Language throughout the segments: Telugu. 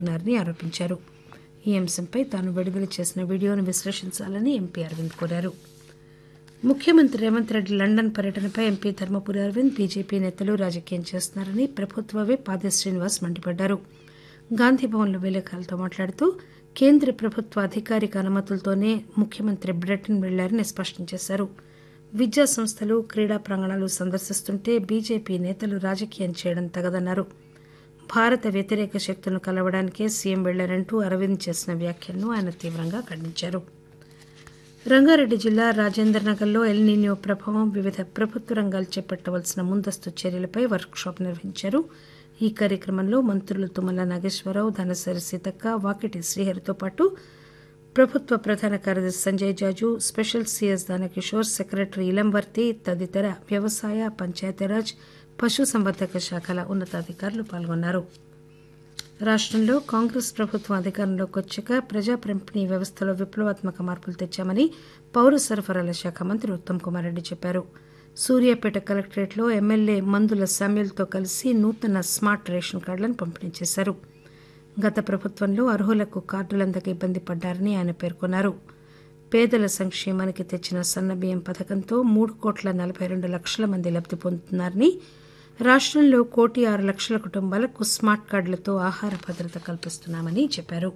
ఉన్నారని ఆరోపించారు ఈ అంశంపై తాను విడుదల చేసిన వీడియోను విశ్లేషించాలని ఎంపీ అరవింద్ కోరారు ముఖ్యమంత్రి రేవంత్ రెడ్డి లండన్ పర్యటనపై ఎంపీ ధర్మపురి అరవింద్ బీజేపీ నేతలు రాజకీయం చేస్తున్నారని ప్రభుత్వ విప్ ఆది శ్రీనివాస్ మండిపడ్డారు గాంధీభవన్లో విలేకరులతో మాట్లాడుతూ కేంద్ర ప్రభుత్వ అధికారిక అనుమతులతోనే ముఖ్యమంత్రి బ్రిటన్ వెళ్లారని స్పష్టం చేశారు విద్యా సంస్థలు క్రీడా ప్రాంగణాలు సందర్శిస్తుంటే బీజేపీ నేతలు రాజకీయం చేయడం తగదన్నారు భారత వ్యతిరేక శక్తులను కలవడానికే సీఎం వెళ్లారంటూ అరవింద్ చేసిన వ్యాఖ్యలను ఆయన తీవ్రంగా ఖండించారు రంగారెడ్డి జిల్లా రాజేంద్రనగర్లో ఎల్నీనియో ప్రభావం వివిధ ప్రభుత్వ రంగాలు చేపట్టవలసిన ముందస్తు చర్యలపై వర్క్షాప్ నిర్వహించారు ఈ కార్యక్రమంలో మంత్రులు తుమ్మల నాగేశ్వరరావు ధనసరి సీతక్క వాకిటి శ్రీహరితో పాటు ప్రభుత్వ ప్రధాన కార్యదర్శి Sanjay Jaju special CS Danakishore secretary Ilamvarthi తదితర వ్యవసాయ పంచాయతీరాజ్ పశుసంవర్ధక శాఖల ఉన్నతాధికారులు పాల్గొన్నారు రాష్టంలో కాంగ్రెస్ ప్రభుత్వం అధికారంలోకి వచ్చాక ప్రజా పంపిణీ వ్యవస్థలో విప్లవాత్మక మార్పులు తెచ్చామని పౌర సరఫరాల శాఖ మంత్రి ఉత్తమ్ కుమార్ రెడ్డి చెప్పారు సూర్యాపేట కలెక్టరేట్లో ఎమ్మెల్యే మందుల సామ్యుల్తో కలిసి నూతన స్మార్ట్ రేషన్ కార్డులను పంపిణీ చేశారు గత ప్రభుత్వంలో అర్హులకు కార్డులందక ఇబ్బంది పడ్డారని ఆయన పేర్కొన్నారు పేదల సంక్షేమానికి తెచ్చిన సన్నబియ్యం పథకంతో మూడు కోట్ల నలభై రెండు లక్షల మంది లబ్ది పొందుతున్నారని రాష్టంలో కోటి ఆరు లక్షల కుటుంబాలకు స్మార్ట్ కార్డులతో ఆహార భద్రత కల్పిస్తున్నామని చెప్పారు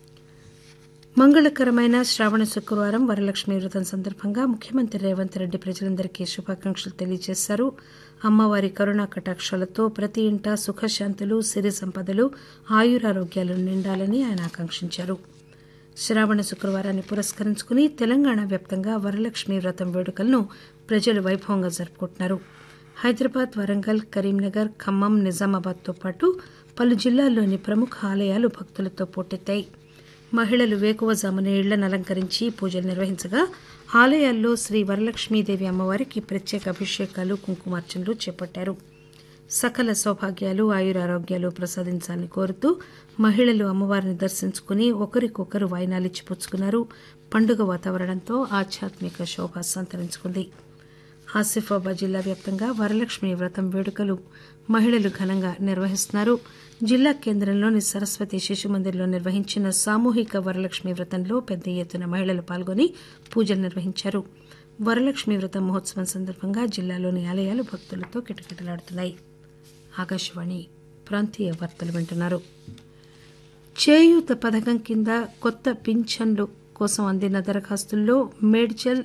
మంగళకరమైన శ్రావణ శుక్రవారం వరలక్ష్మి వ్రతం సందర్భంగా ముఖ్యమంత్రి రేవంత్ రెడ్డి ప్రజలందరికీ శుభాకాంక్షలు తెలియజేశారు అమ్మవారి కరుణా కటాక్షాలతో ప్రతి ఇంటా సుఖశాంతులు సిరి సంపదలు ఆయురారోగ్యాలు నిండాలని ఆయన ఆకాంక్షించారు శ్రావణ శుక్రవారాన్ని పురస్కరించుకుని తెలంగాణ వ్యాప్తంగా వరలక్ష్మి వ్రతం వేడుకలను ప్రజలు వైభవంగా జరుపుకుంటున్నారు హైదరాబాద్ వరంగల్ కరీంనగర్ ఖమ్మం నిజామాబాద్తో పాటు పలు జిల్లాల్లోని ప్రముఖ ఆలయాలు భక్తులతో పోటెత్తాయి మహిళలు వేకువజామున ఇళ్లను అలంకరించి పూజలు నిర్వహించగా ఆలయాల్లో శ్రీ వరలక్ష్మీదేవి అమ్మవారికి ప్రత్యేక అభిషేకాలు కుంకుమార్చనలు చేపట్టారు సకల సౌభాగ్యాలు ఆయురారోగ్యాలు ప్రసాదించాలని కోరుతూ మహిళలు అమ్మవారిని దర్శించుకుని ఒకరికొకరు వాయినాలిచ్చి పుచ్చుకున్నారు పండుగ వాతావరణంతో ఆధ్యాత్మిక శోభ సంతరించుకుంది ఆసిఫాబాద్ జిల్లా వ్యాప్తంగా వరలక్ష్మి వ్రతం వేడుకలు మహిళలు ఘనంగా నిర్వహిస్తున్నారు జిల్లా కేంద్రంలోని సరస్వతి శిశు మందిర్లో నిర్వహించిన సామూహిక వరలక్ష్మి వ్రతంలో పెద్ద ఎత్తున మహిళలు పాల్గొని పూజలు నిర్వహించారు వరలక్ష్మి వ్రతం మహోత్సవం సందర్భంగా జిల్లాలోని ఆలయాలు భక్తులతో కిటకిటలాడుతున్నాయి ఆకాశవాణి ప్రాంతీయ వార్తలు వింటున్నారు చేయూత పథకం కింద కొత్త పింఛన్లు కోసం అందిన దరఖాస్తుల్లో మేడ్చల్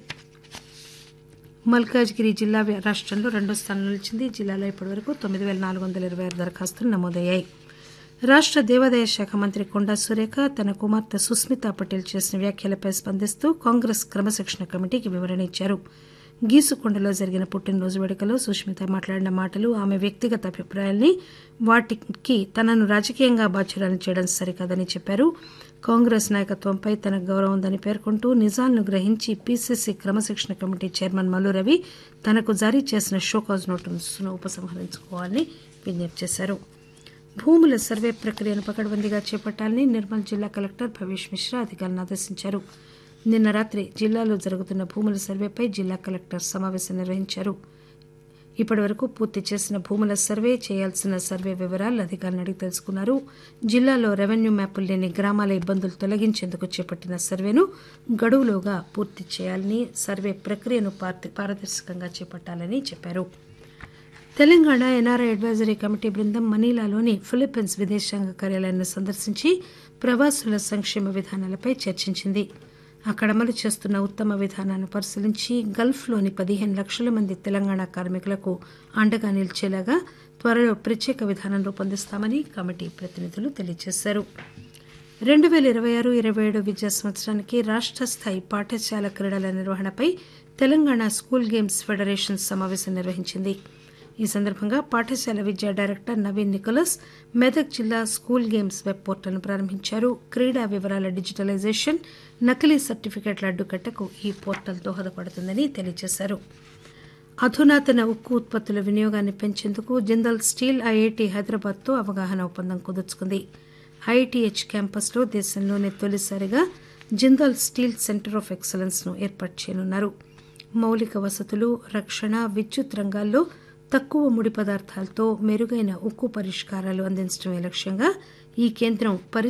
మల్కాజ్గిరి జిల్లా రాష్ట్రంలో రెండో స్థానంలో నిలిచింది జిల్లాలో ఇప్పటివరకు తొమ్మిది వేల నాలుగు వందల ఇరవై ఆరు దరఖాస్తులు నమోదయ్యాయి రాష్ట్ర దేవాదాయ శాఖ మంత్రి కొండా సురేఖ తన కుమార్తె సుస్మితా పటేల్ చేసిన వ్యాఖ్యలపై స్పందిస్తూ కాంగ్రెస్ క్రమశిక్షణ కమిటీకి వివరణ ఇచ్చారు గీసుకొండలో జరిగిన పుట్టినరోజు వేడుకలో సుష్మిత మాట్లాడిన మాటలు ఆమె వ్యక్తిగత అభిప్రాయాల్ని వాటికి తనను రాజకీయంగా బాధ్యురాలను చేయడం సరికాదని చెప్పారు కాంగ్రెస్ నాయకత్వంపై తనకు గౌరవం ఉందని పేర్కొంటూ నిజాలను గ్రహించి పీసీసీ క్రమశిక్షణ కమిటీ చైర్మన్ మల్లు రవి తనకు జారీ చేసిన షోకాజ్ నోటీసును ఉపసంహరించుకోవాలని విజ్ఞప్తి చేశారు భూముల సర్వే ప్రక్రియను పకడ్బందీగా చేపట్టాలని నిర్మల్ జిల్లా కలెక్టర్ భవేష్ మిశ్రా అధికారులను ఆదేశించారు నిన్న రాత్రి జిల్లాలో జరుగుతున్న భూముల సర్వేపై జిల్లా కలెక్టర్ సమావేశం నిర్వహించారు ఇప్పటి వరకు పూర్తి చేసిన భూముల సర్వే చేయాల్సిన సర్వే వివరాలు అధికారులను అడిగి తెలుసుకున్నారు జిల్లాలో రెవెన్యూ మ్యాపులు లేని గ్రామాల ఇబ్బందులు తొలగించేందుకు చేపట్టిన సర్వేను గడువులోగా పూర్తి చేయాలని సర్వే ప్రక్రియను పారదర్శకంగా చేపట్టాలని చెప్పారు తెలంగాణ ఎన్ఆర్ఐ అడ్వైజరీ కమిటీ బృందం మనీలాలోని ఫిలిప్పీన్స్ విదేశాంగ కార్యాలయాన్ని సందర్శించి ప్రవాసుల సంక్షేమ విధానాలపై చర్చించింది అక్కడ అమలు చేస్తున్న ఉత్తమ విధానాన్ని పరిశీలించి గల్ఫ్లోని పదిహేను లక్షల మంది తెలంగాణ కార్మికులకు అండగా నిలిచేలాగా త్వరలో ప్రత్యేక విధానం రూపొందిస్తామని కమిటీ ప్రతినిధులు తెలియజేశారు రెండు పేల ఇరవై ఆరు ఇరవై ఏడు విద్యా సంవత్సరానికి రాష్ట్ర స్థాయి పాఠశాల క్రీడల నిర్వహణపై తెలంగాణ స్కూల్ గేమ్స్ ఫెడరేషన్ సమావేశం నిర్వహించింది ఈ సందర్భంగా పాఠశాల విద్యా డైరెక్టర్ నవీన్ నికోలస్ మెదక్ జిల్లా స్కూల్ గేమ్స్ వెబ్ పోర్టల్ను ప్రారంభించారు క్రీడా వివరాల డిజిటలైజేషన్ నకిలీ సర్టిఫికెట్ల అడ్డుకట్టకు ఈ పోర్టల్ దోహదపడుతుందని తెలియజేశారు అధునాతన ఉక్కు ఉత్పత్తుల వినియోగాన్ని పెంచేందుకు జిందల్ స్టీల్ ఐఐటి హైదరాబాద్తో అవగాహన ఒప్పందం కుదుర్చుకుంది ఐఐటిహెచ్ క్యాంపస్లో దేశంలోనే తొలిసారిగా Jindal steel centre of excellence ను ఏర్పాటు చేయనున్నారు మౌలిక వసతులు రక్షణ విద్యుత్ రంగాల్లో తక్కువ ముడి పదార్థాలతో మెరుగైన ఉక్కు పరిష్కారాలు అందించడమే లక్ష్యంగా ఈ కేంద్రం